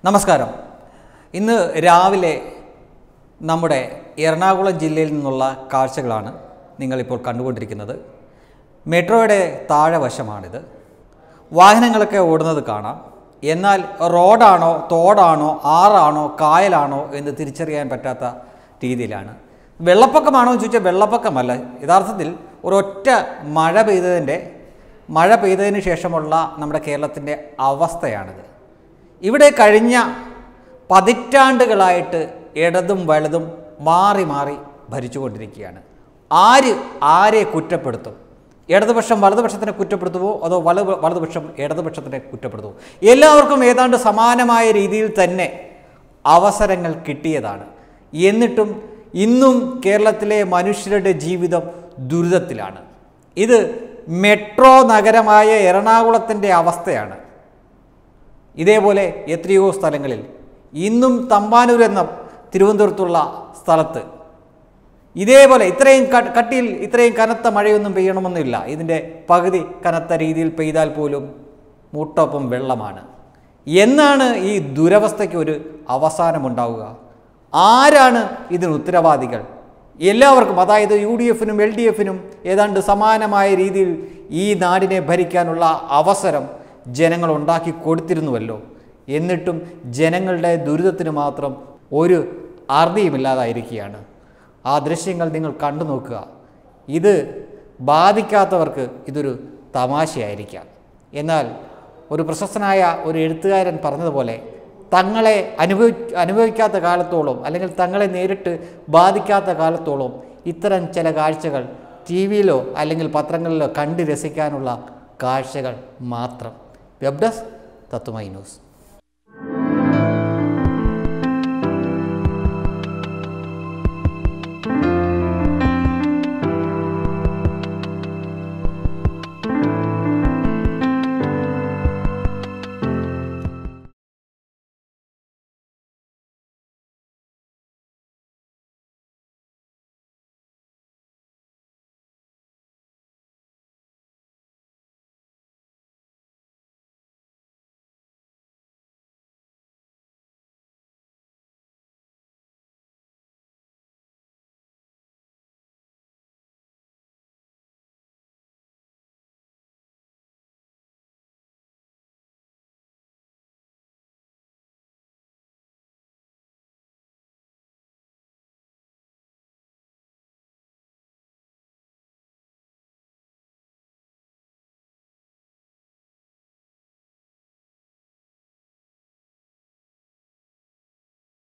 നമസ്കാരം ഇന്ന് രാവിലെ നമ്മുടെ എറണാകുളം ജില്ലയിൽ നിന്നുള്ള കാഴ്ചകളാണ് നിങ്ങളിപ്പോൾ കണ്ടുകൊണ്ടിരിക്കുന്നത് മെട്രോയുടെ താഴെ വശമാണിത് വാഹനങ്ങളൊക്കെ ഓടുന്നത് കാണാം എന്നാൽ റോഡാണോ തോടാണോ ആറാണോ കായലാണോ എന്ന് തിരിച്ചറിയാൻ പറ്റാത്ത രീതിയിലാണ് വെള്ളപ്പൊക്കമാണോ എന്ന് ചോദിച്ചാൽ വെള്ളപ്പൊക്കമല്ല യഥാർത്ഥത്തിൽ ഒരൊറ്റ മഴ പെയ്തതിൻ്റെ മഴ പെയ്തതിന് ശേഷമുള്ള നമ്മുടെ കേരളത്തിൻ്റെ അവസ്ഥയാണിത് ഇവിടെ കഴിഞ്ഞ പതിറ്റാണ്ടുകളായിട്ട് ഇടതും വലതും മാറി മാറി ഭരിച്ചുകൊണ്ടിരിക്കുകയാണ് ആര് ആരെ കുറ്റപ്പെടുത്തും ഇടതുപക്ഷം വലതുപക്ഷത്തിനെ കുറ്റപ്പെടുത്തുമോ അതോ വലതു വലതുപക്ഷം ഇടതുപക്ഷത്തിനെ കുറ്റപ്പെടുത്തുമോ എല്ലാവർക്കും ഏതാണ്ട് സമാനമായ രീതിയിൽ തന്നെ അവസരങ്ങൾ കിട്ടിയതാണ് എന്നിട്ടും ഇന്നും കേരളത്തിലെ മനുഷ്യരുടെ ജീവിതം ദുരിതത്തിലാണ് ഇത് മെട്രോ നഗരമായ എറണാകുളത്തിൻ്റെ അവസ്ഥയാണ് ഇതേപോലെ എത്രയോ സ്ഥലങ്ങളിൽ ഇന്നും തമ്പാനൂർ എന്ന തിരുവനന്തപുരത്തുള്ള സ്ഥലത്ത് ഇതേപോലെ ഇത്രയും ക- കട്ടിയിൽ ഇത്രയും കനത്ത മഴയൊന്നും പെയ്യണമെന്നില്ല ഇതിൻ്റെ പകുതി കനത്ത രീതിയിൽ പെയ്താൽ പോലും മുട്ടൊപ്പം വെള്ളമാണ് എന്നാണ് ഈ ദുരവസ്ഥയ്ക്ക് ഒരു അവസാനമുണ്ടാവുക ആരാണ് ഇതിന് ഉത്തരവാദികൾ എല്ലാവർക്കും അതായത് യു ഡി എഫിനും എൽ ഡി എഫിനും ഏതാണ്ട് സമാനമായ രീതിയിൽ ഈ നാടിനെ ഭരിക്കാനുള്ള അവസരം ജനങ്ങൾ ഉണ്ടാക്കി കൊടുത്തിരുന്നുവല്ലോ എന്നിട്ടും ജനങ്ങളുടെ ദുരിതത്തിന് മാത്രം ഒരു അറുതിയുമില്ലാതായിരിക്കുകയാണ് ആ ദൃശ്യങ്ങൾ നിങ്ങൾ കണ്ടു നോക്കുക ഇത് ബാധിക്കാത്തവർക്ക് ഇതൊരു തമാശയായിരിക്കാം എന്നാൽ ഒരു പ്രശസ്തനായ ഒരു എഴുത്തുകാരൻ പറഞ്ഞതുപോലെ തങ്ങളെ അനുഭവി അനുഭവിക്കാത്ത കാലത്തോളം അല്ലെങ്കിൽ തങ്ങളെ നേരിട്ട് ബാധിക്കാത്ത കാലത്തോളം ഇത്തരം ചില കാഴ്ചകൾ ടി വിയിലോ അല്ലെങ്കിൽ പത്രങ്ങളിലോ കണ്ട് രസിക്കാനുള്ള കാഴ്ചകൾ മാത്രം വെബ് ഡെസ്ക് തത്വമൈ ന്യൂസ്